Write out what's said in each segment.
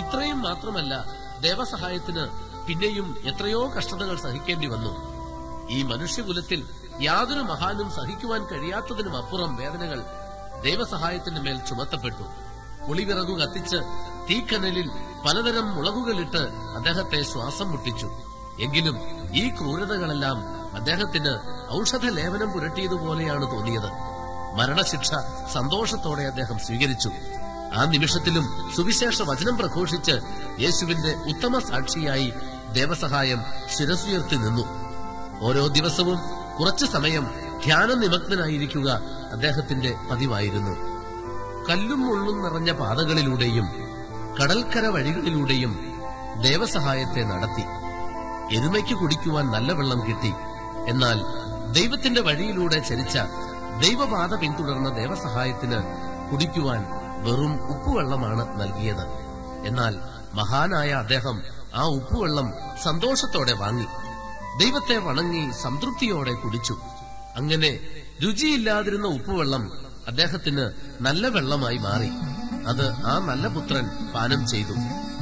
ഇത്രയും മാത്രമല്ല ദേവസഹായത്തിന് പിന്നെയും എത്രയോ കഷ്ടതകൾ സഹിക്കേണ്ടി വന്നു ഈ മനുഷ്യകുലത്തിൽ യാതൊരു മഹാനും സഹിക്കുവാൻ കഴിയാത്തതിനും അപ്പുറം വേദനകൾ ദൈവസഹായത്തിന്റെ മേൽ ചുമത്തപ്പെട്ടു പുളിവിറകു കത്തിച്ച് തീക്കനലിൽ പലതരം മുളകുകളിട്ട് അദ്ദേഹത്തെ ശ്വാസം മുട്ടിച്ചു എങ്കിലും ഈ ക്രൂരതകളെല്ലാം അദ്ദേഹത്തിന് ഔഷധ ലേപനം പുരട്ടിയതുപോലെയാണ് തോന്നിയത് മരണശിക്ഷ സന്തോഷത്തോടെ അദ്ദേഹം സ്വീകരിച്ചു ആ നിമിഷത്തിലും സുവിശേഷ വചനം പ്രഘോഷിച്ച് യേശുവിന്റെ ഉത്തമ സാക്ഷിയായി ദേവസഹായം ശിരസുയർത്തി നിന്നു ഓരോ ദിവസവും കുറച്ചു സമയം ധ്യാന നിമഗ്നനായിരിക്കുക അദ്ദേഹത്തിന്റെ പതിവായിരുന്നു കല്ലും മുള്ളും നിറഞ്ഞ പാതകളിലൂടെയും കടൽക്കര വഴികളിലൂടെയും ദേവസഹായത്തെ നടത്തി എരുമയ്ക്ക് കുടിക്കുവാൻ നല്ല വെള്ളം കിട്ടി എന്നാൽ ദൈവത്തിന്റെ വഴിയിലൂടെ ചരിച്ച ദൈവപാത പിന്തുടർന്ന ദേവസഹായത്തിന് കുടിക്കുവാൻ വെറും ഉപ്പുവെള്ളമാണ് നൽകിയത് എന്നാൽ മഹാനായ അദ്ദേഹം ആ ഉപ്പുവെള്ളം സന്തോഷത്തോടെ വാങ്ങി ദൈവത്തെ വണങ്ങി സംതൃപ്തിയോടെ കുടിച്ചു അങ്ങനെ രുചിയില്ലാതിരുന്ന ഉപ്പുവെള്ളം അദ്ദേഹത്തിന് നല്ല വെള്ളമായി മാറി അത് ആ നല്ല പുത്രൻ പാനം ചെയ്തു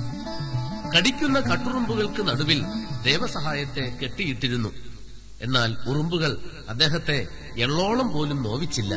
കടിക്കുന്ന കട്ടുറുമ്പുകൾക്ക് നടുവിൽ ദേവസഹായത്തെ കെട്ടിയിട്ടിരുന്നു എന്നാൽ ഉറുമ്പുകൾ അദ്ദേഹത്തെ എള്ളോളം പോലും നോവിച്ചില്ല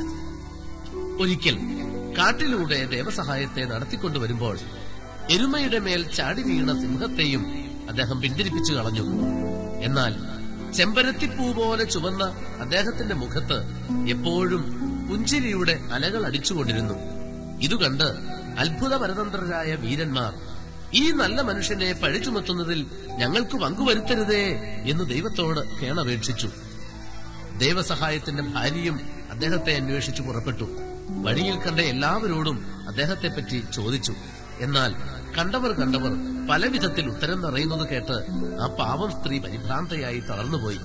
ഒരിക്കൽ കാട്ടിലൂടെ ദേവസഹായത്തെ നടത്തിക്കൊണ്ടുവരുമ്പോൾ എരുമയുടെ മേൽ ചാടി വീണ സിംഹത്തെയും അദ്ദേഹം പിന്തിരിപ്പിച്ചു കളഞ്ഞു എന്നാൽ ചെമ്പരത്തിപ്പൂ പോലെ ചുവന്ന അദ്ദേഹത്തിന്റെ മുഖത്ത് എപ്പോഴും പുഞ്ചിരിയുടെ അലകൾ അടിച്ചുകൊണ്ടിരുന്നു ഇതുകണ്ട് അത്ഭുത പരതന്ത്രരായ വീരന്മാർ ഈ നല്ല മനുഷ്യനെ പഴി ചുമത്തുന്നതിൽ ഞങ്ങൾക്ക് പങ്കുവരുത്തരുതേ എന്ന് ദൈവത്തോട് കേണപേക്ഷിച്ചു ദൈവസഹായത്തിന്റെ ഭാര്യയും അദ്ദേഹത്തെ അന്വേഷിച്ചു പുറപ്പെട്ടു വഴിയിൽ കണ്ട എല്ലാവരോടും അദ്ദേഹത്തെപ്പറ്റി ചോദിച്ചു എന്നാൽ കണ്ടവർ കണ്ടവർ പല വിധത്തിൽ ഉത്തരം പറയുന്നത് കേട്ട് ആ പാവം സ്ത്രീ പരിഭ്രാന്തയായി തളർന്നുപോയി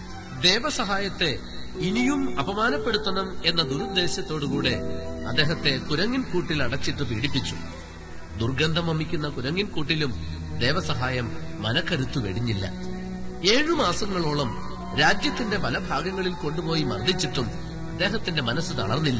ദേവസഹായത്തെ ഇനിയും അപമാനപ്പെടുത്തണം എന്ന ദുരുദ്ദേശത്തോടുകൂടെ അദ്ദേഹത്തെ കുരങ്ങിൻ കൂട്ടിൽ അടച്ചിട്ട് പീഡിപ്പിച്ചു ദുർഗന്ധം വമിക്കുന്ന കുരങ്ങിൻ കൂട്ടിലും ദേവസഹായം മനക്കരുത്തു വെടിഞ്ഞില്ല ഏഴു മാസങ്ങളോളം രാജ്യത്തിന്റെ പല ഭാഗങ്ങളിൽ കൊണ്ടുപോയി മർദ്ദിച്ചിട്ടും അദ്ദേഹത്തിന്റെ മനസ്സ് തളർന്നില്ല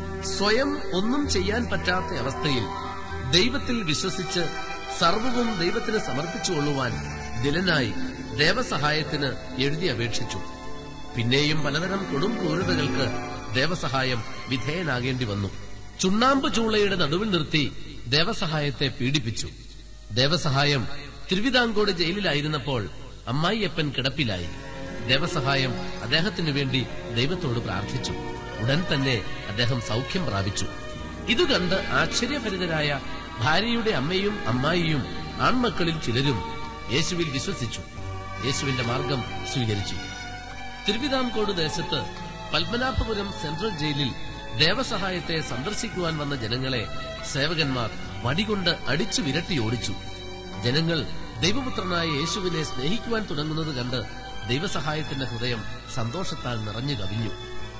സ്വയം ഒന്നും ചെയ്യാൻ പറ്റാത്ത അവസ്ഥയിൽ ദൈവത്തിൽ വിശ്വസിച്ച് സർവവും ദൈവത്തിന് സമർപ്പിച്ചുകൊള്ളുവാൻ ദിലനായി ദേവസഹായത്തിന് എഴുതി അപേക്ഷിച്ചു പിന്നെയും പലതരം കൊടും ക്രൂരതകൾക്ക് ദേവസഹായം വിധേയനാകേണ്ടി വന്നു ചുണ്ണാമ്പ് ചൂളയുടെ നടുവിൽ നിർത്തി ദേവസഹായത്തെ പീഡിപ്പിച്ചു ദേവസഹായം തിരുവിതാംകോട് ജയിലിലായിരുന്നപ്പോൾ അമ്മായിയപ്പൻ കിടപ്പിലായി ദേവസഹായം അദ്ദേഹത്തിനു വേണ്ടി ദൈവത്തോട് പ്രാർത്ഥിച്ചു ഉടൻ തന്നെ അദ്ദേഹം സൗഖ്യം പ്രാപിച്ചു ഇത് കണ്ട് ആശ്ചര്യഭരിതരായ ഭാര്യയുടെ അമ്മയും അമ്മായിയും ആൺമക്കളിൽ ചിലരും യേശുവിൽ വിശ്വസിച്ചു യേശുവിന്റെ മാർഗം സ്വീകരിച്ചു തിരുവിതാംകോട് ദേശത്ത് പത്മനാഭപുരം സെൻട്രൽ ജയിലിൽ ദേവസഹായത്തെ സന്ദർശിക്കുവാൻ വന്ന ജനങ്ങളെ സേവകന്മാർ വടികൊണ്ട് അടിച്ചു വിരട്ടി ഓടിച്ചു ജനങ്ങൾ ദൈവപുത്രനായ യേശുവിനെ സ്നേഹിക്കുവാൻ തുടങ്ങുന്നത് കണ്ട് ദൈവസഹായത്തിന്റെ ഹൃദയം സന്തോഷത്താൽ നിറഞ്ഞു കവിഞ്ഞു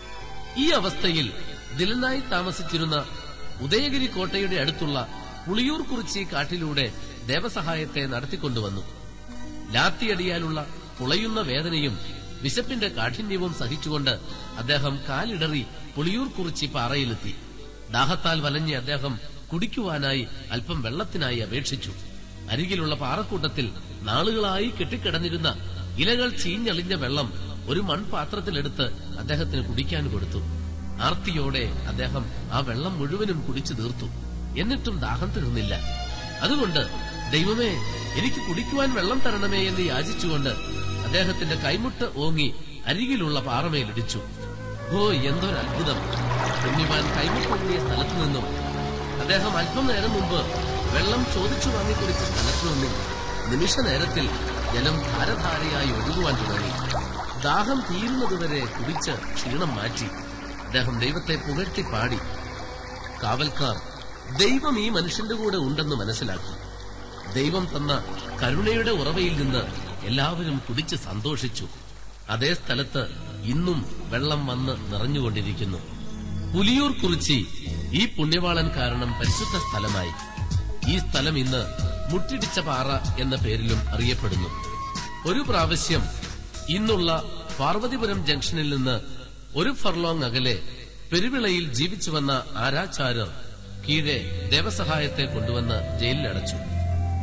ഈ അവസ്ഥയിൽ ദിലനായി താമസിച്ചിരുന്ന ഉദയഗിരി കോട്ടയുടെ അടുത്തുള്ള പുളിയൂർ കുറിച്ചി കാട്ടിലൂടെ ദേവസഹായത്തെ നടത്തിക്കൊണ്ടുവന്നു ലാത്തിയടിയാലുള്ള പുളയുന്ന വേദനയും വിശപ്പിന്റെ കാഠിന്യവും സഹിച്ചുകൊണ്ട് അദ്ദേഹം കാലിടറി പുളിയൂർ കുറിച്ചി പാറയിലെത്തി ദാഹത്താൽ വലഞ്ഞ അദ്ദേഹം കുടിക്കുവാനായി അല്പം വെള്ളത്തിനായി അപേക്ഷിച്ചു അരികിലുള്ള പാറക്കൂട്ടത്തിൽ നാളുകളായി കെട്ടിക്കിടന്നിരുന്ന ഇലകൾ ചീഞ്ഞളിഞ്ഞ വെള്ളം ഒരു മൺപാത്രത്തിലെടുത്ത് അദ്ദേഹത്തിന് കുടിക്കാൻ കൊടുത്തു ആർത്തിയോടെ അദ്ദേഹം ആ വെള്ളം മുഴുവനും കുടിച്ചു തീർത്തു എന്നിട്ടും ദാഹം തീർന്നില്ല അതുകൊണ്ട് ദൈവമേ എനിക്ക് കുടിക്കുവാൻ വെള്ളം തരണമേ എന്ന് യാചിച്ചുകൊണ്ട് അദ്ദേഹത്തിന്റെ കൈമുട്ട് ഓങ്ങി അരികിലുള്ള പാറമേലിടിച്ചു ഓ എന്തൊരു അത്ഭുതം പുണ്യവാൻ കൈമുട്ടോങ്ങിയ സ്ഥലത്തു നിന്നും അദ്ദേഹം അല്പം നേരം മുമ്പ് വെള്ളം ചോദിച്ചു വാങ്ങിക്കുടിച്ച സ്ഥലത്തു നിന്നും നിമിഷ നേരത്തിൽ ജലം ധാരധാരയായി ഒഴുകുവാൻ തുടങ്ങി ദാഹം തീരുന്നതുവരെ കുടിച്ച് ക്ഷീണം മാറ്റി അദ്ദേഹം ദൈവത്തെ പുകഴ്ത്തി പാടി കാവൽക്കാർ ദൈവം ഈ മനുഷ്യന്റെ കൂടെ ഉണ്ടെന്ന് മനസ്സിലാക്കി ദൈവം തന്ന കരുണയുടെ ഉറവയിൽ നിന്ന് എല്ലാവരും കുടിച്ച് സന്തോഷിച്ചു അതേ സ്ഥലത്ത് ഇന്നും വെള്ളം വന്ന് നിറഞ്ഞുകൊണ്ടിരിക്കുന്നു പുലിയൂർ കുറിച്ചി ഈ പുണ്യവാളൻ കാരണം പരിശുദ്ധ സ്ഥലമായി ഈ സ്ഥലം ഇന്ന് മുട്ടിടിച്ച പാറ എന്ന പേരിലും അറിയപ്പെടുന്നു ഒരു പ്രാവശ്യം ഇന്നുള്ള പാർവതിപുരം ജംഗ്ഷനിൽ നിന്ന് ഒരു ഫർലോങ് അകലെ പെരുവിളയിൽ ജീവിച്ചു വന്ന ആരാച്ചാര്യർ കീഴെ ദേവസഹായത്തെ കൊണ്ടുവന്ന് ജയിലിലടച്ചു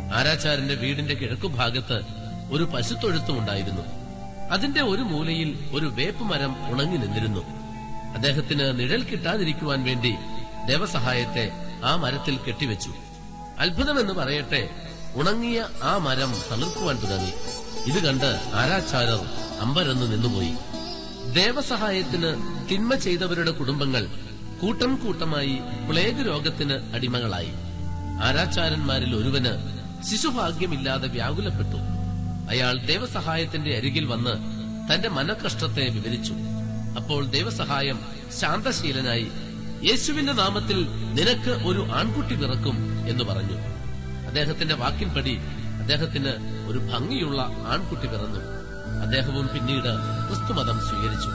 ആരാച്ചാരന്റെ വീടിന്റെ കിഴക്കുഭാഗത്ത് ഒരു പശുത്തൊഴുത്തും ഉണ്ടായിരുന്നു അതിന്റെ ഒരു മൂലയിൽ ഒരു വേപ്പ് മരം ഉണങ്ങി നിന്നിരുന്നു അദ്ദേഹത്തിന് നിഴൽ കിട്ടാതിരിക്കുവാൻ വേണ്ടി ദേവസഹായത്തെ ആ മരത്തിൽ കെട്ടിവെച്ചു അത്ഭുതമെന്ന് പറയട്ടെ ഉണങ്ങിയ ആ മരം തളിർക്കുവാൻ തുടങ്ങി ഇത് കണ്ട് ആരാച്ചാരർ അമ്പരന്ന് നിന്നുപോയി ദേവസഹായത്തിന് തിന്മ ചെയ്തവരുടെ കുടുംബങ്ങൾ കൂട്ടം കൂട്ടമായി പ്ലേഗ് രോഗത്തിന് അടിമകളായി ആരാച്ചാരന്മാരിൽ ഒരുവന് ശിശുഭാഗ്യമില്ലാതെ വ്യാകുലപ്പെട്ടു അയാൾ ദേവസഹായത്തിന്റെ അരികിൽ വന്ന് തന്റെ മനക്കഷ്ടത്തെ വിവരിച്ചു അപ്പോൾ ദൈവസഹായം ശാന്തശീലനായി യേശുവിന്റെ നാമത്തിൽ നിനക്ക് ഒരു ആൺകുട്ടി പിറക്കും എന്ന് പറഞ്ഞു അദ്ദേഹത്തിന്റെ വാക്കിൻപടി അദ്ദേഹത്തിന് ഒരു ഭംഗിയുള്ള ആൺകുട്ടി പിറന്നു അദ്ദേഹവും പിന്നീട് ക്രിസ്തുമതം സ്വീകരിച്ചു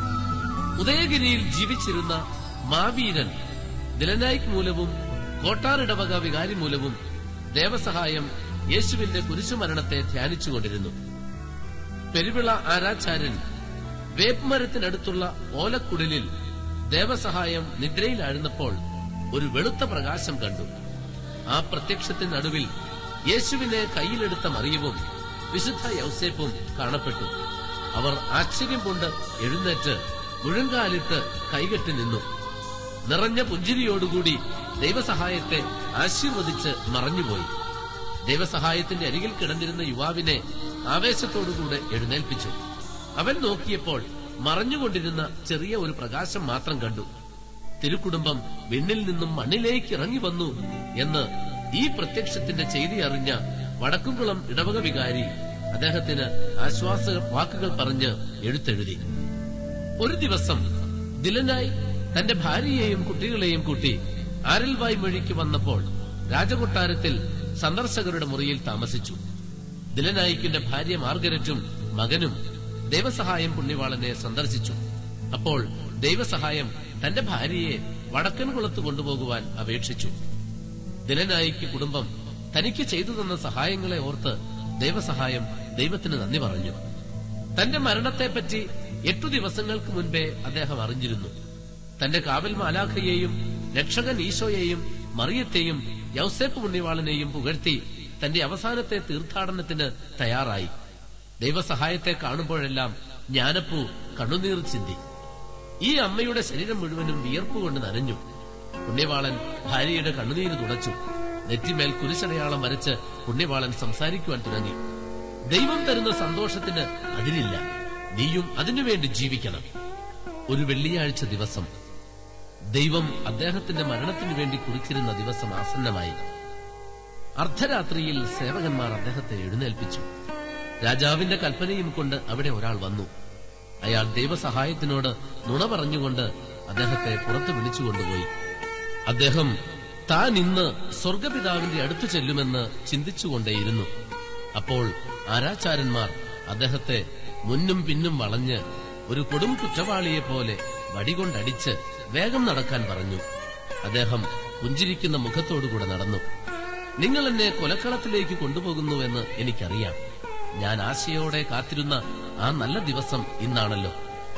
ഉദയഗിരിയിൽ ജീവിച്ചിരുന്ന മാവീരൻ ദിലനായിക് മൂലവും കോട്ടാറിടവക വികാരി മൂലവും ദേവസഹായം യേശുവിന്റെ കുരിശുമരണത്തെ ധ്യാനിച്ചുകൊണ്ടിരുന്നു പെരുവിള ആരാച്ചാര്യൻ വേപ്മരത്തിനടുത്തുള്ള ഓലക്കുടലിൽ ദേവസഹായം നിദ്രയിലായിരുന്നപ്പോൾ ഒരു വെളുത്ത പ്രകാശം കണ്ടു ആ പ്രത്യക്ഷത്തിന് നടുവിൽ യേശുവിനെ കയ്യിലെടുത്ത മറിയവും വിശുദ്ധ യൗസേപ്പും കാണപ്പെട്ടു അവർ ആശ്ചര്യം കൊണ്ട് എഴുന്നേറ്റ് മുഴങ്കാലിട്ട് കൈകെട്ടി നിന്നു നിറഞ്ഞ പുഞ്ചിരിയോടുകൂടി ദൈവസഹായത്തെ ആശീർവദിച്ച് മറഞ്ഞുപോയി ദൈവസഹായത്തിന്റെ അരികിൽ കിടന്നിരുന്ന യുവാവിനെ ആവേശത്തോടുകൂടെ എഴുന്നേൽപ്പിച്ചു അവൻ നോക്കിയപ്പോൾ മറഞ്ഞുകൊണ്ടിരുന്ന ചെറിയ ഒരു പ്രകാശം മാത്രം കണ്ടു തിരുക്കുടുംബം വിണ്ണിൽ നിന്നും മണ്ണിലേക്ക് ഇറങ്ങി വന്നു എന്ന് ഈ പ്രത്യക്ഷത്തിന്റെ ചെയ്തി അറിഞ്ഞ വടക്കുംകുളം ഇടവക വികാരി അദ്ദേഹത്തിന് ആശ്വാസ വാക്കുകൾ പറഞ്ഞ് എഴുത്തെഴുതി ഒരു ദിവസം ദിലനായി തന്റെ ഭാര്യയെയും കുട്ടികളെയും കൂട്ടി ആരൽവായ് മൊഴിക്ക് വന്നപ്പോൾ രാജകൊട്ടാരത്തിൽ സന്ദർശകരുടെ മുറിയിൽ താമസിച്ചു ദിലനായിക്കിന്റെ ഭാര്യ മാർഗരറ്റും മകനും ദൈവസഹായം പുണ്യവാളനെ സന്ദർശിച്ചു അപ്പോൾ ദൈവസഹായം തന്റെ ഭാര്യയെ വടക്കൻ കുളത്ത് കൊണ്ടുപോകുവാൻ അപേക്ഷിച്ചു ദിലനായിക്ക് കുടുംബം തനിക്ക് ചെയ്തു തന്ന സഹായങ്ങളെ ഓർത്ത് ദൈവസഹായം ദൈവത്തിന് നന്ദി പറഞ്ഞു തന്റെ മരണത്തെപ്പറ്റി എട്ടു ദിവസങ്ങൾക്ക് മുൻപേ അദ്ദേഹം അറിഞ്ഞിരുന്നു തന്റെ കാവൽ മാലാഖയെയും രക്ഷകൻ ഈശോയെയും മറിയത്തെയും യൗസേപ്പ് പുണ്യവാളനെയും പുകഴ്ത്തി തന്റെ അവസാനത്തെ തീർത്ഥാടനത്തിന് തയ്യാറായി ദൈവസഹായത്തെ കാണുമ്പോഴെല്ലാം ജ്ഞാനപ്പൂ കണ്ണുനീർ ചിന്തി ഈ അമ്മയുടെ ശരീരം മുഴുവനും വിയർപ്പുകൊണ്ട് നനഞ്ഞു പുണ്യവാളൻ ഭാര്യയുടെ കണ്ണുനീര് തുടച്ചു നെറ്റിമേൽ കുരിശടയാളം വരച്ച് പുണ്യവാളൻ സംസാരിക്കുവാൻ തുടങ്ങി ദൈവം തരുന്ന സന്തോഷത്തിന് അതിരില്ല നീയും അതിനുവേണ്ടി ജീവിക്കണം ഒരു വെള്ളിയാഴ്ച ദിവസം ദൈവം അദ്ദേഹത്തിന്റെ മരണത്തിനു വേണ്ടി കുറിച്ചിരുന്ന ദിവസം ആസന്നമായി അർദ്ധരാത്രിയിൽ സേവകന്മാർ അദ്ദേഹത്തെ എഴുന്നേൽപ്പിച്ചു രാജാവിന്റെ കൽപ്പനയും കൊണ്ട് അവിടെ ഒരാൾ വന്നു അയാൾ ദൈവസഹായത്തിനോട് നുണ പറഞ്ഞുകൊണ്ട് അദ്ദേഹത്തെ പുറത്തു വിളിച്ചുകൊണ്ടുപോയി അദ്ദേഹം താൻ ഇന്ന് സ്വർഗപിതാവിന്റെ അടുത്തു ചെല്ലുമെന്ന് ചിന്തിച്ചുകൊണ്ടേയിരുന്നു അപ്പോൾ ആരാചാരന്മാർ അദ്ദേഹത്തെ മുന്നും പിന്നും വളഞ്ഞ് ഒരു കൊടും കുറ്റവാളിയെ പോലെ വടികൊണ്ടടിച്ച് വേഗം നടക്കാൻ പറഞ്ഞു അദ്ദേഹം പുഞ്ചിരിക്കുന്ന മുഖത്തോടുകൂടെ നടന്നു നിങ്ങൾ എന്നെ കൊലക്കളത്തിലേക്ക് കൊണ്ടുപോകുന്നുവെന്ന് എനിക്കറിയാം ഞാൻ ആശയോടെ കാത്തിരുന്ന ആ നല്ല ദിവസം ഇന്നാണല്ലോ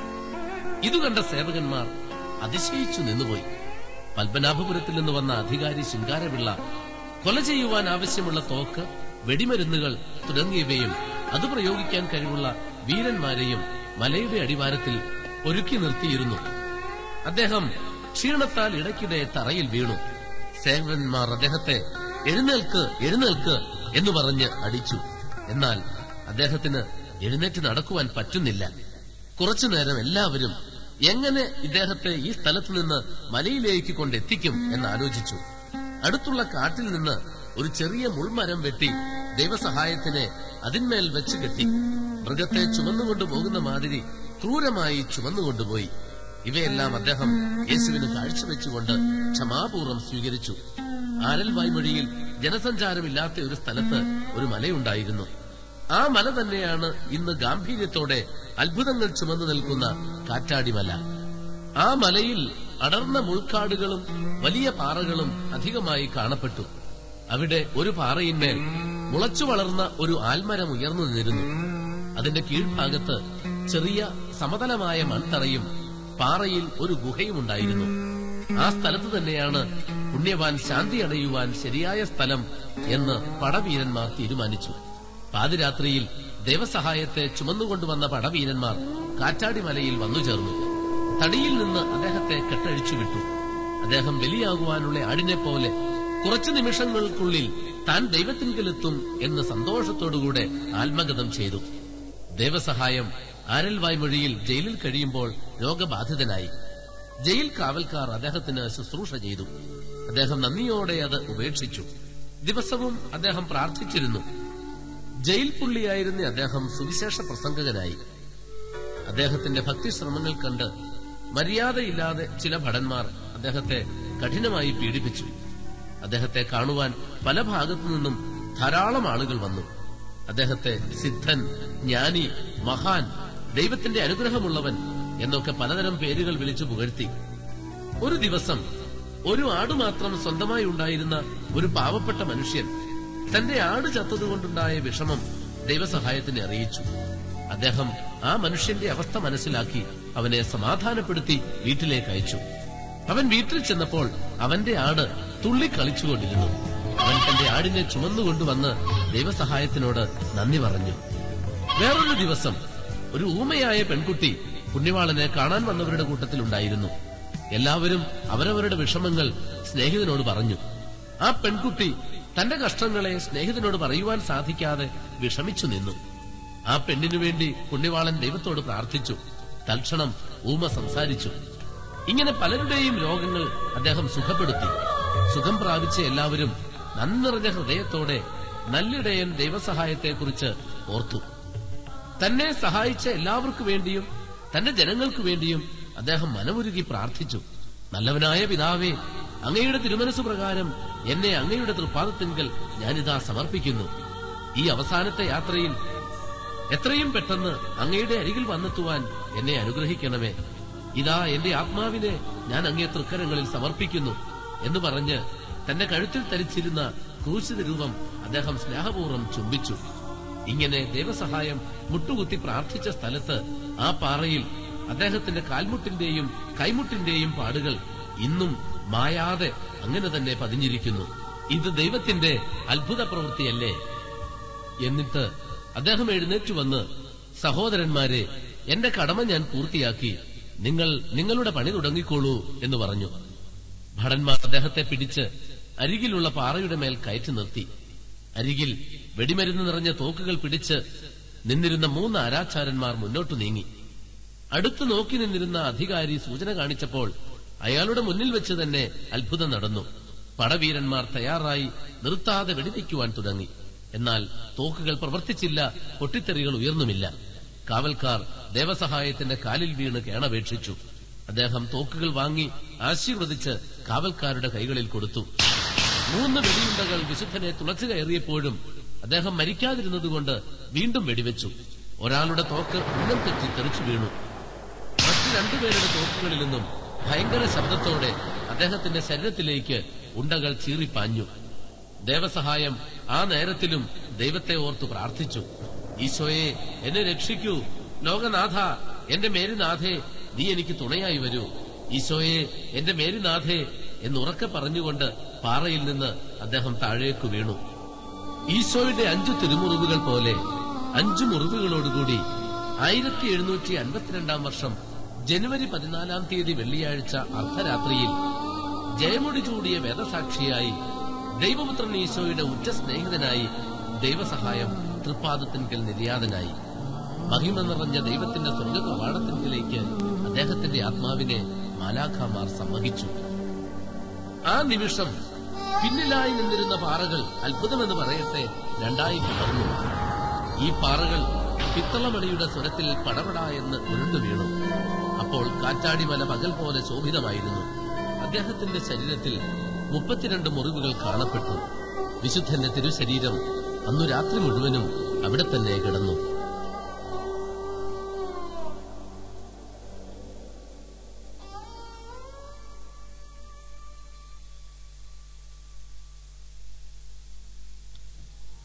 ഇതു കണ്ട സേവകന്മാർ അതിശയിച്ചു നിന്നുപോയി പത്മനാഭപുരത്തിൽ നിന്ന് വന്ന അധികാരി ശൃംഗാരപിള്ള കൊല ചെയ്യുവാൻ ആവശ്യമുള്ള തോക്ക് വെടിമരുന്നുകൾ തുടങ്ങിയവയും അത് പ്രയോഗിക്കാൻ കഴിവുള്ള വീരന്മാരെയും മലയുടെ അടിവാരത്തിൽ ഒരുക്കി നിർത്തിയിരുന്നു അദ്ദേഹം ക്ഷീണത്താൽ ഇടയ്ക്കിടെ തറയിൽ വീണു സേവന്മാർ അദ്ദേഹത്തെ എഴുന്നേൽക്ക് എഴുന്നേൽക്ക് എന്ന് പറഞ്ഞ് അടിച്ചു എന്നാൽ അദ്ദേഹത്തിന് എഴുന്നേറ്റ് നടക്കുവാൻ പറ്റുന്നില്ല കുറച്ചുനേരം എല്ലാവരും എങ്ങനെ ഇദ്ദേഹത്തെ ഈ സ്ഥലത്ത് നിന്ന് മലയിലേക്ക് കൊണ്ടെത്തിക്കും എന്ന് ആലോചിച്ചു അടുത്തുള്ള കാട്ടിൽ നിന്ന് ഒരു ചെറിയ മുൾമരം വെട്ടി ദൈവസഹായത്തിനെ അതിന്മേൽ വെച്ച് കെട്ടി മൃഗത്തെ ചുമന്നുകൊണ്ടു പോകുന്ന മാതിരി ക്രൂരമായി ചുമന്നുകൊണ്ടുപോയി ഇവയെല്ലാം അദ്ദേഹം യേശുവിന് കാഴ്ചവെച്ചുകൊണ്ട് ക്ഷമാപൂർവ്വം സ്വീകരിച്ചു ആരൽവായ് മൊഴിയിൽ ജനസഞ്ചാരമില്ലാത്ത ഒരു സ്ഥലത്ത് ഒരു മലയുണ്ടായിരുന്നു ആ മല തന്നെയാണ് ഇന്ന് ഗാംഭീര്യത്തോടെ അത്ഭുതങ്ങൾ ചുമന്നു നിൽക്കുന്ന കാറ്റാടിമല ആ മലയിൽ അടർന്ന മുൾക്കാടുകളും വലിയ പാറകളും അധികമായി കാണപ്പെട്ടു അവിടെ ഒരു പാറയിന്മേൽ മുളച്ചു വളർന്ന ഒരു ആൽമരം ഉയർന്നു നിന്നിരുന്നു അതിന്റെ കീഴ്ഭാഗത്ത് ചെറിയ സമതലമായ മൺതറയും പാറയിൽ ഒരു ഗുഹയും ഉണ്ടായിരുന്നു ആ സ്ഥലത്ത് തന്നെയാണ് പുണ്യവാൻ ശാന്തി അടയുവാൻ ശരിയായ സ്ഥലം എന്ന് പടവീരന്മാർ തീരുമാനിച്ചു പാതിരാത്രിയിൽ ദേവസഹായത്തെ ചുമന്നുകൊണ്ടുവന്ന പടവീരന്മാർ കാറ്റാടി മലയിൽ വന്നു ചേർന്നു തടിയിൽ നിന്ന് അദ്ദേഹത്തെ കെട്ടഴിച്ചു വിട്ടു അദ്ദേഹം ബലിയാകുവാനുള്ള ആടിനെ പോലെ കുറച്ചു നിമിഷങ്ങൾക്കുള്ളിൽ താൻ ദൈവത്തിങ്കലെത്തും എന്ന് സന്തോഷത്തോടുകൂടെ ആത്മഗതം ചെയ്തു ദേവസഹായം ആരൽവായ് മൊഴിയിൽ ജയിലിൽ കഴിയുമ്പോൾ രോഗബാധിതനായി ജയിൽ കാവൽക്കാർ അദ്ദേഹത്തിന് ശുശ്രൂഷ ചെയ്തു അദ്ദേഹം നന്ദിയോടെ അത് ഉപേക്ഷിച്ചു ദിവസവും അദ്ദേഹം പ്രാർത്ഥിച്ചിരുന്നു ജയിൽ പുള്ളിയായിരുന്ന അദ്ദേഹം സുവിശേഷ പ്രസംഗകനായി അദ്ദേഹത്തിന്റെ ഭക്തിശ്രമങ്ങൾ കണ്ട് മര്യാദയില്ലാതെ ചില ഭടന്മാർ അദ്ദേഹത്തെ കഠിനമായി പീഡിപ്പിച്ചു അദ്ദേഹത്തെ കാണുവാൻ പല ഭാഗത്തു നിന്നും ധാരാളം ആളുകൾ വന്നു അദ്ദേഹത്തെ സിദ്ധൻ ജ്ഞാനി മഹാൻ ദൈവത്തിന്റെ അനുഗ്രഹമുള്ളവൻ എന്നൊക്കെ പലതരം പേരുകൾ വിളിച്ചു പുകഴ്ത്തി ഒരു ദിവസം ഒരു ആട് മാത്രം സ്വന്തമായി ഉണ്ടായിരുന്ന ഒരു പാവപ്പെട്ട മനുഷ്യൻ തന്റെ ആട് ചത്തതുകൊണ്ടുണ്ടായ വിഷമം ദൈവസഹായത്തിന് അറിയിച്ചു അദ്ദേഹം ആ മനുഷ്യന്റെ അവസ്ഥ മനസ്സിലാക്കി അവനെ സമാധാനപ്പെടുത്തി വീട്ടിലേക്ക് അയച്ചു അവൻ വീട്ടിൽ ചെന്നപ്പോൾ അവന്റെ ആട് തുള്ളിക്കളിച്ചുകൊണ്ടിരുന്നു അവൻ തന്റെ ആടിനെ ചുമന്നുകൊണ്ടുവന്ന് ദൈവസഹായത്തിനോട് നന്ദി പറഞ്ഞു വേറൊരു ദിവസം ഒരു ഊമയായ പെൺകുട്ടി പുണ്യവാളനെ കാണാൻ വന്നവരുടെ കൂട്ടത്തിലുണ്ടായിരുന്നു എല്ലാവരും അവരവരുടെ വിഷമങ്ങൾ സ്നേഹിതനോട് പറഞ്ഞു ആ പെൺകുട്ടി തന്റെ കഷ്ടങ്ങളെ സ്നേഹിതനോട് പറയുവാൻ സാധിക്കാതെ വിഷമിച്ചു നിന്നു ആ പെണ്ണിനു വേണ്ടി പുണ്യവാളൻ ദൈവത്തോട് പ്രാർത്ഥിച്ചു തൽക്ഷണം ഊമ സംസാരിച്ചു ഇങ്ങനെ പലരുടെയും രോഗങ്ങൾ അദ്ദേഹം സുഖപ്പെടുത്തി സുഖം പ്രാപിച്ച എല്ലാവരും നന്ദിറഞ്ഞ ഹൃദയത്തോടെ നല്ലിടയൻ ദൈവസഹായത്തെക്കുറിച്ച് ഓർത്തു തന്നെ സഹായിച്ച എല്ലാവർക്കു വേണ്ടിയും തന്റെ ജനങ്ങൾക്കു വേണ്ടിയും അദ്ദേഹം മനമുരുകി പ്രാർത്ഥിച്ചു നല്ലവനായ പിതാവേ അങ്ങയുടെ തിരുമനസ് പ്രകാരം എന്നെ അങ്ങയുടെ തൃപ്പാദത്തിങ്കൽ ഞാനിതാ സമർപ്പിക്കുന്നു ഈ അവസാനത്തെ യാത്രയിൽ എത്രയും പെട്ടെന്ന് അങ്ങയുടെ അരികിൽ വന്നെത്തുവാൻ എന്നെ അനുഗ്രഹിക്കണമേ ഇതാ എന്റെ ആത്മാവിനെ ഞാൻ അങ്ങേ തൃക്കരങ്ങളിൽ സമർപ്പിക്കുന്നു എന്ന് പറഞ്ഞ് തന്റെ കഴുത്തിൽ ധരിച്ചിരുന്ന ക്രൂശിത രൂപം അദ്ദേഹം സ്നേഹപൂർവ്വം ചുംബിച്ചു ഇങ്ങനെ ദൈവസഹായം മുട്ടുകുത്തി പ്രാർത്ഥിച്ച സ്ഥലത്ത് ആ പാറയിൽ അദ്ദേഹത്തിന്റെ കാൽമുട്ടിന്റെയും കൈമുട്ടിന്റെയും പാടുകൾ ഇന്നും മായാതെ അങ്ങനെ തന്നെ പതിഞ്ഞിരിക്കുന്നു ഇത് ദൈവത്തിന്റെ അത്ഭുത പ്രവൃത്തിയല്ലേ എന്നിട്ട് അദ്ദേഹം എഴുന്നേറ്റു വന്ന് സഹോദരന്മാരെ എന്റെ കടമ ഞാൻ പൂർത്തിയാക്കി നിങ്ങൾ നിങ്ങളുടെ പണി തുടങ്ങിക്കോളൂ എന്ന് പറഞ്ഞു ഭടന്മാർ അദ്ദേഹത്തെ പിടിച്ച് അരികിലുള്ള പാറയുടെ മേൽ കയറ്റി നിർത്തി അരികിൽ വെടിമരുന്ന് നിറഞ്ഞ തോക്കുകൾ പിടിച്ച് നിന്നിരുന്ന മൂന്ന് ആരാച്ചാരന്മാർ മുന്നോട്ടു നീങ്ങി അടുത്തു നോക്കി നിന്നിരുന്ന അധികാരി സൂചന കാണിച്ചപ്പോൾ അയാളുടെ മുന്നിൽ വെച്ച് തന്നെ അത്ഭുതം നടന്നു പടവീരന്മാർ തയ്യാറായി നിർത്താതെ വെടിവെക്കുവാൻ തുടങ്ങി എന്നാൽ തോക്കുകൾ പ്രവർത്തിച്ചില്ല പൊട്ടിത്തെറികൾ ഉയർന്നുമില്ല കാവൽക്കാർ ദേവസഹായത്തിന്റെ കാലിൽ വീണ് കേണപേക്ഷിച്ചു അദ്ദേഹം തോക്കുകൾ വാങ്ങി ആശീർവദിച്ച് കാവൽക്കാരുടെ കൈകളിൽ കൊടുത്തു മൂന്ന് വെടിയുണ്ടകൾ വിശുദ്ധനെ തുളച്ചു കയറിയപ്പോഴും അദ്ദേഹം മരിക്കാതിരുന്നതുകൊണ്ട് വീണ്ടും വെടിവെച്ചു ഒരാളുടെ തോക്ക് ഉന്നം തെറ്റി തെറിച്ചു വീണു മറ്റു രണ്ടുപേരുടെ തോക്കുകളിൽ നിന്നും ഭയങ്കര ശബ്ദത്തോടെ അദ്ദേഹത്തിന്റെ ശരീരത്തിലേക്ക് ഉണ്ടകൾ ചീറിപ്പാഞ്ഞു ദേവസഹായം ആ നേരത്തിലും ദൈവത്തെ ഓർത്തു പ്രാർത്ഥിച്ചു ഈശോയെ എന്നെ രക്ഷിക്കൂ ലോകനാഥ എന്റെ മേരിനാഥേ നീ എനിക്ക് തുണയായി വരൂ ഈശോയെ എന്റെ മേരിനാഥേ എന്നുറക്കെ പറഞ്ഞുകൊണ്ട് പാറയിൽ നിന്ന് അദ്ദേഹം താഴേക്ക് വീണു ഈശോയുടെ അഞ്ചു തിരുമുറിവുകൾ പോലെ അഞ്ചു മുറിവുകളോടുകൂടി ആയിരത്തി എഴുന്നൂറ്റി അൻപത്തിരണ്ടാം വർഷം ജനുവരി പതിനാലാം തീയതി വെള്ളിയാഴ്ച അർദ്ധരാത്രിയിൽ ജയമുടി ചൂടിയ വേദസാക്ഷിയായി ദൈവപുത്രൻ ഈശോയുടെ ഉറ്റ സ്നേഹിതനായി ദൈവസഹായം തൃപ്പാദത്തിൻകൽ നിര്യാതനായി മഹിമ നിറഞ്ഞ ദൈവത്തിന്റെ സ്വർഗ കവാടത്തിൻകിലേക്ക് അദ്ദേഹത്തിന്റെ ആത്മാവിനെ മാലാഖാമാർ സമ്മതിച്ചു ആ നിമിഷം പിന്നിലായി നിന്നിരുന്ന പാറകൾ അത്ഭുതമെന്ന് പറയട്ടെ രണ്ടായി പിളർന്നു ഈ പാറകൾ പിത്തളമണിയുടെ സ്വരത്തിൽ പടപട എന്ന് ഉരുണ്ടു വീണു അപ്പോൾ കാറ്റാടിമല പകൽ പോലെ ശോഭിതമായിരുന്നു അദ്ദേഹത്തിന്റെ ശരീരത്തിൽ മുപ്പത്തിരണ്ട് മുറിവുകൾ കാണപ്പെട്ടു വിശുദ്ധന്റെ തിരുശരീരം അന്നു രാത്രി മുഴുവനും അവിടെ തന്നെ കിടന്നു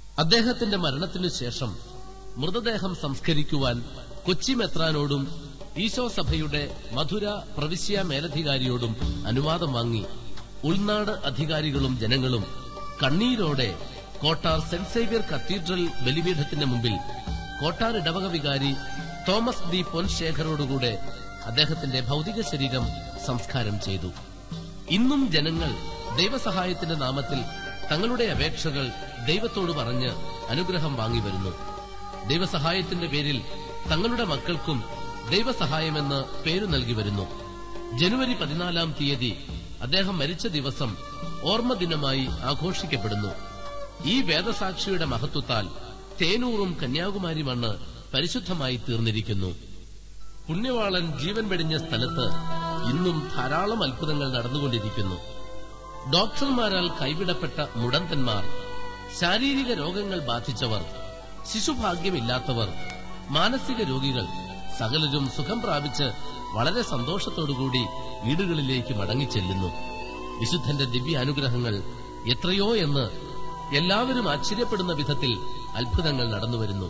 അദ്ദേഹത്തിന്റെ മരണത്തിനു ശേഷം മൃതദേഹം സംസ്കരിക്കുവാൻ കൊച്ചി മെത്രാനോടും ഈശോ സഭയുടെ മധുര പ്രവിശ്യ മേലധികാരിയോടും അനുവാദം വാങ്ങി ഉൾനാട് അധികാരികളും ജനങ്ങളും കണ്ണീരോടെ കോട്ടാർ സെന്റ് സേവ്യർ കത്തീഡ്രൽ ബലിപീഠത്തിന്റെ മുമ്പിൽ കോട്ടാർ ഇടവക വികാരി തോമസ് ഡി പൊൻശേഖരോടുകൂടെ അദ്ദേഹത്തിന്റെ ഭൗതിക ശരീരം സംസ്കാരം ചെയ്തു ഇന്നും ജനങ്ങൾ ദൈവസഹായത്തിന്റെ നാമത്തിൽ തങ്ങളുടെ അപേക്ഷകൾ ദൈവത്തോട് പറഞ്ഞ് അനുഗ്രഹം വാങ്ങിവരുന്നു ദൈവസഹായത്തിന്റെ പേരിൽ തങ്ങളുടെ മക്കൾക്കും ദൈവസഹായമെന്ന് പേരു നൽകി വരുന്നു ജനുവരി പതിനാലാം തീയതി അദ്ദേഹം മരിച്ച ദിവസം ഓർമ്മ ദിനമായി ആഘോഷിക്കപ്പെടുന്നു ഈ വേദസാക്ഷിയുടെ മഹത്വത്താൽ തേനൂറും കന്യാകുമാരി മണ്ണ് പരിശുദ്ധമായി തീർന്നിരിക്കുന്നു പുണ്യവാളൻ ജീവൻ വെടിഞ്ഞ സ്ഥലത്ത് ഇന്നും ധാരാളം അത്ഭുതങ്ങൾ നടന്നുകൊണ്ടിരിക്കുന്നു ഡോക്ടർമാരാൽ കൈവിടപ്പെട്ട മുടന്തന്മാർ ശാരീരിക രോഗങ്ങൾ ബാധിച്ചവർ ശിശുഭാഗ്യമില്ലാത്തവർ മാനസിക രോഗികൾ സകലരും സുഖം പ്രാപിച്ച് വളരെ സന്തോഷത്തോടുകൂടി വീടുകളിലേക്ക് മടങ്ങിച്ചെല്ലുന്നു വിശുദ്ധന്റെ ദിവ്യ അനുഗ്രഹങ്ങൾ എത്രയോ എന്ന് എല്ലാവരും ആശ്ചര്യപ്പെടുന്ന വിധത്തിൽ അത്ഭുതങ്ങൾ നടന്നുവരുന്നു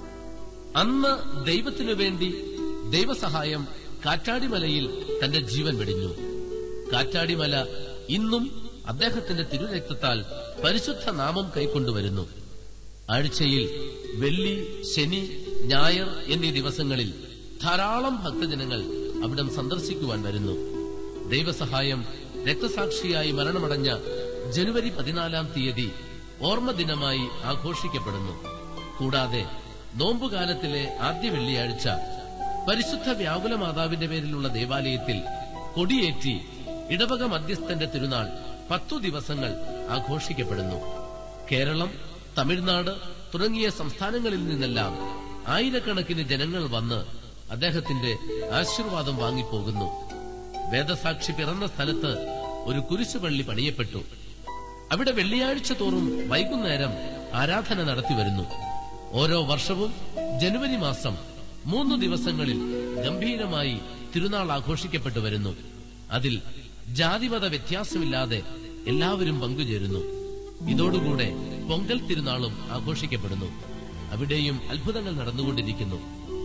അന്ന് ദൈവത്തിനു വേണ്ടി ദൈവസഹായം കാറ്റാടിമലയിൽ തന്റെ ജീവൻ വെടിഞ്ഞു കാറ്റാടിമല ഇന്നും അദ്ദേഹത്തിന്റെ തിരുരക്തത്താൽ പരിശുദ്ധ നാമം കൈക്കൊണ്ടുവരുന്നു ആഴ്ചയിൽ വെള്ളി ശനി ഞായർ എന്നീ ദിവസങ്ങളിൽ ധാരാളം ഭക്തജനങ്ങൾ അവിടം സന്ദർശിക്കുവാൻ വരുന്നു ദൈവസഹായം രക്തസാക്ഷിയായി മരണമടഞ്ഞ ജനുവരി പതിനാലാം തീയതി ഓർമ്മ ദിനമായി ആഘോഷിക്കപ്പെടുന്നു കൂടാതെ നോമ്പുകാലത്തിലെ ആദ്യ വെള്ളിയാഴ്ച പരിശുദ്ധ വ്യാകുല മാതാവിന്റെ പേരിലുള്ള ദേവാലയത്തിൽ കൊടിയേറ്റി ഇടവക മധ്യസ്ഥന്റെ തിരുനാൾ പത്തു ദിവസങ്ങൾ ആഘോഷിക്കപ്പെടുന്നു കേരളം തമിഴ്നാട് തുടങ്ങിയ സംസ്ഥാനങ്ങളിൽ നിന്നെല്ലാം ആയിരക്കണക്കിന് ജനങ്ങൾ വന്ന് അദ്ദേഹത്തിന്റെ ആശീർവാദം വാങ്ങിപ്പോകുന്നു വേദസാക്ഷി പിറന്ന സ്ഥലത്ത് ഒരു കുരിശുപള്ളി പണിയപ്പെട്ടു അവിടെ വെള്ളിയാഴ്ച തോറും വൈകുന്നേരം ആരാധന നടത്തിവരുന്നു ഓരോ വർഷവും ജനുവരി മാസം മൂന്ന് ദിവസങ്ങളിൽ ഗംഭീരമായി തിരുനാൾ ആഘോഷിക്കപ്പെട്ടു വരുന്നു അതിൽ ജാതിമത വ്യത്യാസമില്ലാതെ എല്ലാവരും പങ്കുചേരുന്നു ഇതോടുകൂടെ പൊങ്കൽ തിരുനാളും ആഘോഷിക്കപ്പെടുന്നു അവിടെയും അത്ഭുതങ്ങൾ നടന്നുകൊണ്ടിരിക്കുന്നു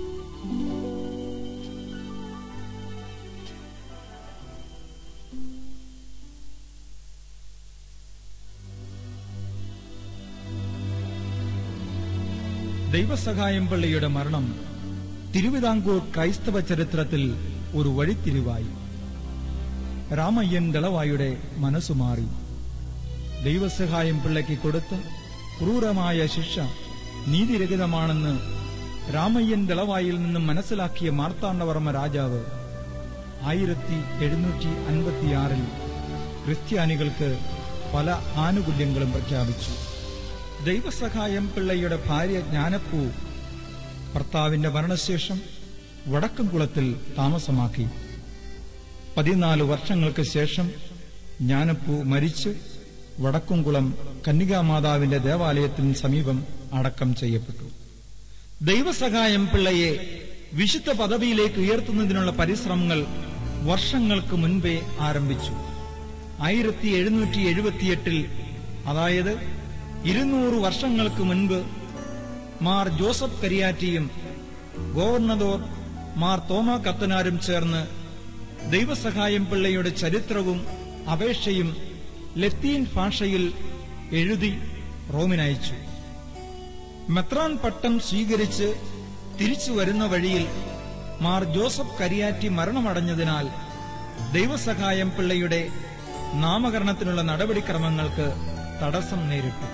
ദൈവസഹായം പള്ളിയുടെ മരണം തിരുവിതാംകൂർ ക്രൈസ്തവ ചരിത്രത്തിൽ ഒരു വഴിത്തിരിവായി രാമയ്യൻ ദളവായുടെ മനസ്സുമാറി ദൈവസഹായം പിള്ളയ്ക്ക് കൊടുത്ത ക്രൂരമായ ശിക്ഷ നീതിരഹിതമാണെന്ന് രാമയ്യൻ ദളവായിൽ നിന്നും മനസ്സിലാക്കിയ മാർത്താണ്ഡവർമ്മ രാജാവ് ആയിരത്തി എഴുന്നൂറ്റി അൻപത്തിയാറിൽ ക്രിസ്ത്യാനികൾക്ക് പല ആനുകൂല്യങ്ങളും പ്രഖ്യാപിച്ചു ദൈവസഹായം പിള്ളയുടെ ഭാര്യ ജ്ഞാനപ്പൂ ഭർത്താവിന്റെ മരണശേഷം വടക്കംകുളത്തിൽ താമസമാക്കി പതിനാല് വർഷങ്ങൾക്ക് ശേഷം ജ്ഞാനപ്പൂ മരിച്ച് വടക്കുംകുളം കന്യകാമാതാവിന്റെ ദേവാലയത്തിന് സമീപം അടക്കം ചെയ്യപ്പെട്ടു ദൈവസഹായം പിള്ളയെ വിശുദ്ധ പദവിയിലേക്ക് ഉയർത്തുന്നതിനുള്ള പരിശ്രമങ്ങൾ വർഷങ്ങൾക്ക് മുൻപേ ആരംഭിച്ചു ആയിരത്തി എഴുന്നൂറ്റി എഴുപത്തിയെട്ടിൽ അതായത് ഇരുന്നൂറ് വർഷങ്ങൾക്ക് മുൻപ് മാർ ജോസഫ് കരിയാറ്റിയും ഗവർണദോർ മാർ തോമ കത്തനാരും ചേർന്ന് ദൈവസഹായം പിള്ളയുടെ ചരിത്രവും അപേക്ഷയും ലത്തീൻ ഭാഷയിൽ എഴുതി റോമിനയച്ചു മെത്രാൻ പട്ടം സ്വീകരിച്ച് തിരിച്ചു വരുന്ന വഴിയിൽ മാർ ജോസഫ് കരിയാറ്റി മരണമടഞ്ഞതിനാൽ ദൈവസഹായം പിള്ളയുടെ നാമകരണത്തിനുള്ള നടപടിക്രമങ്ങൾക്ക് തടസ്സം നേരിട്ടു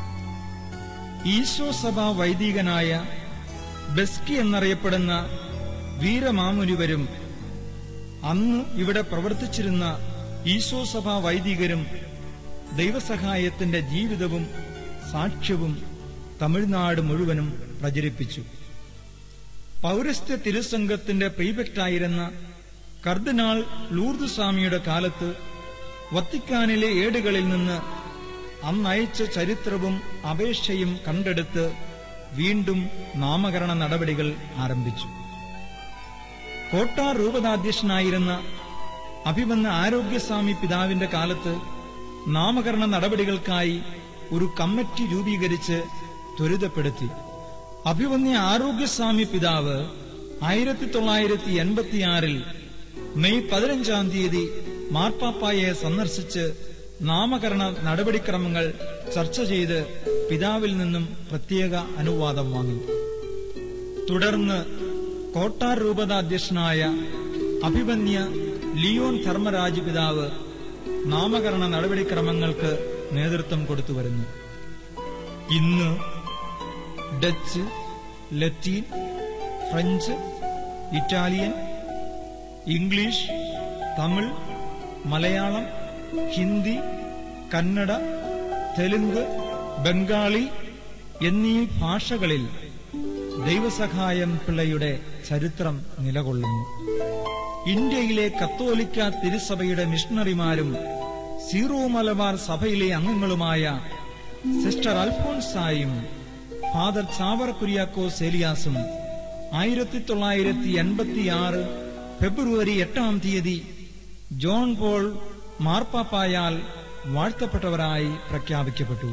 ഈശോ സഭ വൈദികനായ ബെസ്കി എന്നറിയപ്പെടുന്ന വീരമാമുനിവരും അന്ന് ഇവിടെ പ്രവർത്തിച്ചിരുന്ന ഈശോ സഭ വൈദികരും ദൈവസഹായത്തിന്റെ ജീവിതവും സാക്ഷ്യവും തമിഴ്നാട് മുഴുവനും പ്രചരിപ്പിച്ചു പൗരസ്ത്യ തിരുസംഘത്തിന്റെ പ്രീഫെക്റ്റായിരുന്ന കർദിനാൾ ലൂർദ് സ്വാമിയുടെ കാലത്ത് വത്തിക്കാനിലെ ഏടുകളിൽ നിന്ന് അന്നയച്ച ചരിത്രവും അപേക്ഷയും കണ്ടെടുത്ത് വീണ്ടും നാമകരണ നടപടികൾ ആരംഭിച്ചു കോട്ടാർ രൂപതാധ്യക്ഷനായിരുന്ന അഭിമന്ന ആരോഗ്യസ്വാമി പിതാവിന്റെ കാലത്ത് നാമകരണ നടപടികൾക്കായി ഒരു കമ്മിറ്റി രൂപീകരിച്ച് ത്വരിതപ്പെടുത്തി അഭിമന്യ ആരോഗ്യസ്വാമി പിതാവ് ആയിരത്തി തൊള്ളായിരത്തി എൺപത്തിയാറിൽ മെയ് പതിനഞ്ചാം തീയതി മാർപ്പാപ്പായെ സന്ദർശിച്ച് നാമകരണ നടപടിക്രമങ്ങൾ ചർച്ച ചെയ്ത് പിതാവിൽ നിന്നും പ്രത്യേക അനുവാദം വാങ്ങി തുടർന്ന് കോട്ടാർ രൂപത അധ്യക്ഷനായ അഭിമന്യ ലിയോൺ ധർമ്മരാജ് പിതാവ് നാമകരണ നടപടിക്രമങ്ങൾക്ക് നേതൃത്വം കൊടുത്തുവരുന്നു ഇന്ന് ഡച്ച് ലത്തീൻ French Italian English Tamil Malayalam Hindi Kannada Telugu Bengali എന്നീ ഭാഷകളിൽ ദൈവസഹായം പിള്ളയുടെ ചരിത്രം നിലകൊള്ളുന്നു ഇന്ത്യയിലെ കത്തോലിക്ക തിരുസഭയുടെ മിഷണറിമാരും സീറോ മലബാർ സഭയിലെ അംഗങ്ങളുമായ സിസ്റ്റർ അൽഫോൺസായും ഫാദർ ചാവർ കുര്യാക്കോ സേലിയാസും ആയിരത്തി തൊള്ളായിരത്തി എൺപത്തിയാറ് ഫെബ്രുവരി എട്ടാം തീയതി ജോൺ പോൾ മാർപ്പാപ്പായാൽ വാഴ്ത്തപ്പെട്ടവരായി പ്രഖ്യാപിക്കപ്പെട്ടു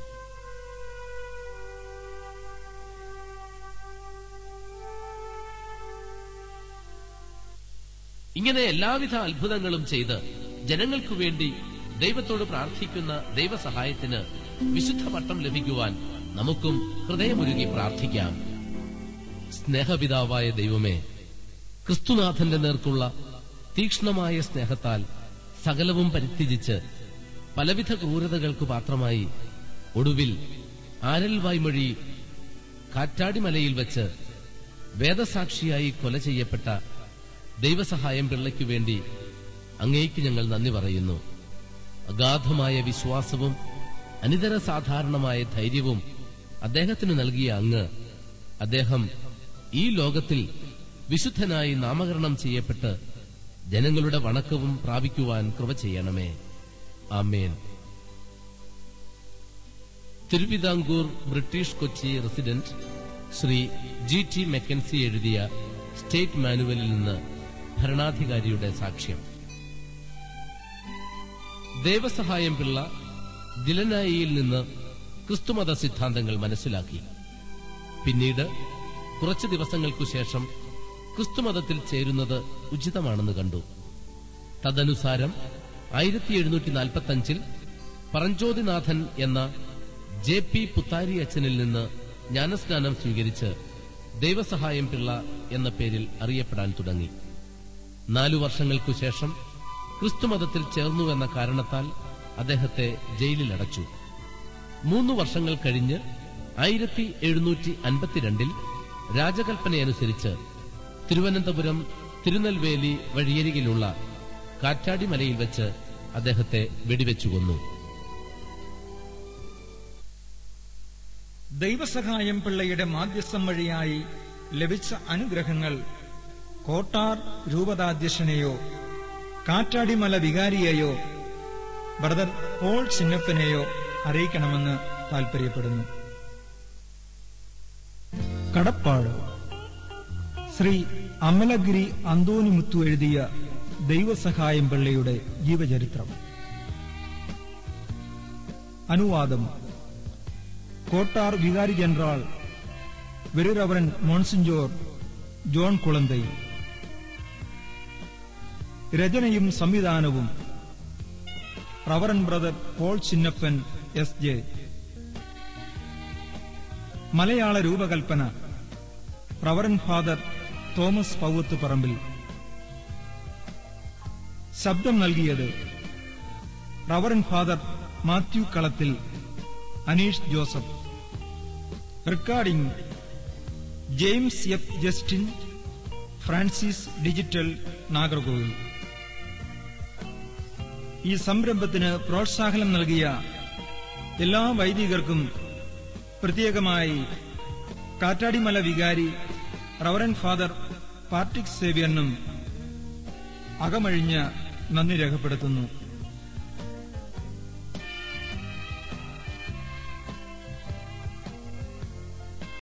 ഇങ്ങനെ എല്ലാവിധ അത്ഭുതങ്ങളും ചെയ്ത് ജനങ്ങൾക്കു വേണ്ടി ദൈവത്തോട് പ്രാർത്ഥിക്കുന്ന ദൈവസഹായത്തിന് വിശുദ്ധ പട്ടം ലഭിക്കുവാൻ നമുക്കും ഹൃദയമുരുകി പ്രാർത്ഥിക്കാം സ്നേഹപിതാവായ ദൈവമേ ക്രിസ്തുനാഥന്റെ നേർക്കുള്ള തീക്ഷ്ണമായ സ്നേഹത്താൽ സകലവും പരിത്യജിച്ച് പലവിധ ക്രൂരതകൾക്ക് പാത്രമായി ഒടുവിൽ ആരൽ വായ്മൊഴി കാറ്റാടിമലയിൽ വച്ച് വേദസാക്ഷിയായി കൊല ചെയ്യപ്പെട്ട ദൈവസഹായം പിള്ളയ്ക്കു വേണ്ടി അങ്ങേക്ക് ഞങ്ങൾ നന്ദി പറയുന്നു അഗാധമായ വിശ്വാസവും അനിതര സാധാരണമായ ധൈര്യവും അദ്ദേഹത്തിന് നൽകിയ അങ്ങ് അദ്ദേഹം ഈ ലോകത്തിൽ വിശുദ്ധനായി നാമകരണം ചെയ്യപ്പെട്ട് ജനങ്ങളുടെ വണക്കവും പ്രാപിക്കുവാൻ കൃപ ചെയ്യണമേ ആമേൻ Travancore British Kochi resident Shri G T Mackenzie എഴുതിയ സ്റ്റേറ്റ് മാനുവലിൽ നിന്ന് ഭരണാധികാരിയുടെ സാക്ഷ്യം ദേവസഹായം പിള്ള ദിലനായിയിൽ നിന്ന് ക്രിസ്തുമത സിദ്ധാന്തങ്ങൾ മനസ്സിലാക്കി പിന്നീട് കുറച്ചു ദിവസങ്ങൾക്കു ശേഷം ക്രിസ്തുമതത്തിൽ ചേരുന്നത് ഉചിതമാണെന്ന് കണ്ടു തദനുസാരം ആയിരത്തി എഴുന്നൂറ്റി നാൽപ്പത്തി അഞ്ചിൽ പറഞ്ചോതിനാഥൻ എന്ന ജെ പി പുത്താരി അച്ഛനിൽ നിന്ന് ജ്ഞാനസ്നാനം സ്വീകരിച്ച് ദൈവസഹായം പിള്ള എന്ന പേരിൽ അറിയപ്പെടാൻ തുടങ്ങി നാലു വർഷങ്ങൾക്കു ശേഷം ക്രിസ്തുമതത്തിൽ ചേർന്നുവെന്ന കാരണത്താൽ അദ്ദേഹത്തെ ജയിലിലടച്ചു മൂന്ന് വർഷങ്ങൾ കഴിഞ്ഞ് ആയിരത്തി എഴുന്നൂറ്റി അൻപത്തിരണ്ടിൽ രാജകൽപ്പനയനുസരിച്ച് തിരുവനന്തപുരം തിരുനെൽവേലി വഴിയരികിലുള്ള കാറ്റാടിമലയിൽ വെച്ച് അദ്ദേഹത്തെ വെടിവെച്ചു കൊന്നു ദൈവസഹായം പിള്ളയുടെ മാധ്യസ്ഥം വഴിയായി ലഭിച്ച അനുഗ്രഹങ്ങൾ കോട്ടാർ രൂപതാധ്യക്ഷനെയോ കാറ്റാടിമല വികാരിയെയോ ബ്രദർ പോൾ ചിന്നപ്പനെയോ അറിയിക്കണമെന്ന് താൽപര്യപ്പെടുന്നു കടപ്പാട് ശ്രീ അമലഗിരി അന്തോണിമുത്തു എഴുതിയ ദൈവസഹായം പിള്ളയുടെ ജീവചരിത്രം അനുവാദം കോട്ടാർ വികാരി general very reverend monsignor John Kulanthai രചനയും സംവിധാനവും reverend brother Paul Chinnappan S J മലയാള രൂപകൽപ്പന reverend father Thomas Pauvath Parambil ശബ്ദം നൽകിയത് reverend father Mathew Kalathil Aneesh Joseph recording James F Justin Francis digital Nagercoil ഈ സംരംഭത്തിന് പ്രോത്സാഹനം നൽകിയ എല്ലാ വൈദികർക്കും പ്രത്യേകമായി കാറ്റാടിമല വികാരി റവറൻ ഫാദർ പാർട്ടിക് സേവ്യറിനും അകമഴിഞ്ഞ നന്ദി രേഖപ്പെടുത്തുന്നു